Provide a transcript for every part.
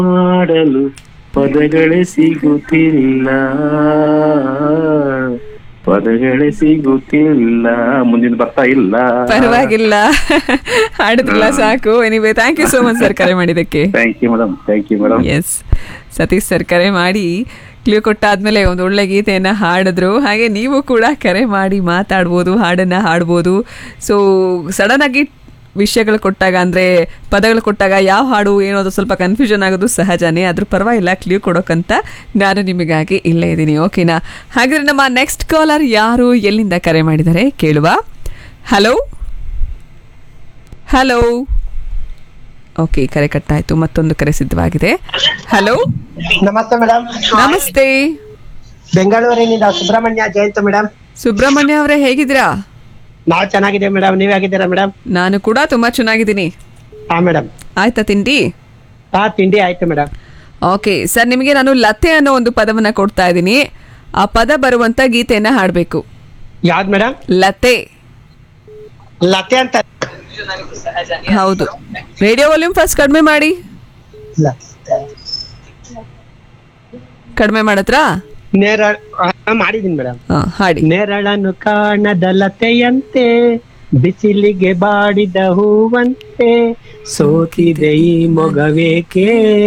ಮಾಡಲು ಪದಗಳೇ ಸಿಗುತ್ತಿಲ್ಲ ಪದಗಳೇ ಸಿಗುತ್ತಿಲ್ಲ ಮುಂದಿನ ಬರ್ತಾ ಇಲ್ಲ ಪರವಾಗಿಲ್ಲ ಹಾಡಿದ್ರಲ್ಲ ಸಾಕು anyway thank you so much sir ಕರೆ ಮಾಡಿದ್ದಕ್ಕೆ thank you madam thank you madam yes Satish sir ಕರೆ ಮಾಡಿ ಕ್ಲೂ ಕೊಟ್ಟಾದ್ಮೇಲೆ ಒಂದು ಒಳ್ಳೆ ಗೀತೆಯನ್ನ ಹಾಡಿದ್ರು ಹಾಗೆ ನೀವು ಕೂಡ ಕರೆ ಮಾಡಿ ಮಾತಾಡ್ಬೋದು ಹಾಡನ್ನ ಹಾಡ್ಬೋದು ಸೊ ಸಡನ್ ಆಗಿ ವಿಷಯಗಳು ಕೊಟ್ಟಾಗ ಅಂದ್ರೆ ಪದಗಳು ಕೊಟ್ಟಾಗ ಯಾವ ಹಾಡು ಏನೋದು ಸ್ವಲ್ಪ ಕನ್ಫ್ಯೂಷನ್ ಆಗೋದು ಸಹಜನೇ ಅದ್ರ ಪರವಾಗಿಲ್ಲ ಕ್ಲೂ ಕೊಡೋಕ್ಕಂತ ನಾನು ನಿಮಗಾಗಿ ಇಲ್ಲೇ ಇದ್ದೀನಿ ಓಕೆನಾ ಹಾಗಾದ್ರೆ ನಮ್ಮ ನೆಕ್ಸ್ಟ್ ಕಾಲರ್ ಯಾರು ಎಲ್ಲಿಂದ ಕರೆ ಮಾಡಿದ್ದಾರೆ ಕೇಳುವ ಹಲೋ ಹಲೋ ಓಕೆ ಕರೆ ಕಟ್ಟಾಯ್ತು ಮತ್ತೊಂದು ಕರೆ ಸಿದ್ಧವಾಗಿದೆ ಹಲೋ ನಮಸ್ತೆ ಮೇಡಮ್ ನಮಸ್ತೆ ಬೆಂಗಳೂರಿನಿಂದ ಸುಬ್ರಹ್ಮಣ್ಯ ಜಯಂತ್ ಮೇಡಮ್ ಸುಬ್ರಹ್ಮಣ್ಯ ಅವರೇ ಹೇಗಿದ್ದೀರಾ ನಾವ್ ಚೆನ್ನಾಗಿದ್ದೇವೆ ಮೇಡಮ್ ನೀವ್ ಹೇಗಿದ್ದೀರಾ ಮೇಡಮ್ ನಾನು ಕೂಡ ತುಂಬಾ ಚೆನ್ನಾಗಿದ್ದೀನಿ ಹಾ ಮೇಡಮ್ ಆಯ್ತಾ ತಿಂಡಿ ಹಾ ತಿಂಡಿ ಆಯ್ತು ಮೇಡಮ್ ಓಕೆ ಸರ್ ನಿಮಗೆ ನಾನು ಲತೆ ಅನ್ನೋ ಒಂದು ಪದವನ್ನ ಕೊಡ್ತಾ ಇದ್ದೀನಿ ಆ ಪದ ಬರುವಂತ ಗೀತೆಯನ್ನ ಹಾಡಬೇಕು ಯಾವ್ದ್ ಮೇಡಮ್ ಲತೆ ಲತೆ ಅಂತ ಹೌದು ರೇಡಿಯೋ ವಾಲ್ಯೂಮ್ ಫಸ್ಟ್ ಕಡಿಮೆ ಮಾಡಿ ಲತೆ. ಕಡಿಮೆ ಮಾಡತ್ರಾ ನೇರ ಹಾ, ಮಾಡಿದೀನಿ ಮೇಡಮ್ ಹಾ ಹಾಡಿ ನೆರಳನ್ನು ಕಾಣದ ಲತೆಯಂತೆ ಬಿಸಿಲಿಗೆ ಬಾಡಿದ ಹೂವಂತೆ ಸೋತಿದೆ ಈ ಮೊಗವೇಕೆ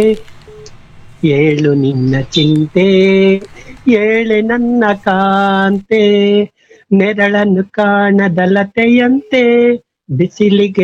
ಏಳು ನಿನ್ನ ಚಿಂತೆ ಏಳೆ ನನ್ನ ಕಾಂತೆ ನೆರಳನ್ನು ಕಾಣದ ಲತೆಯಂತೆ ಬಿಸಿಲಿಗೆ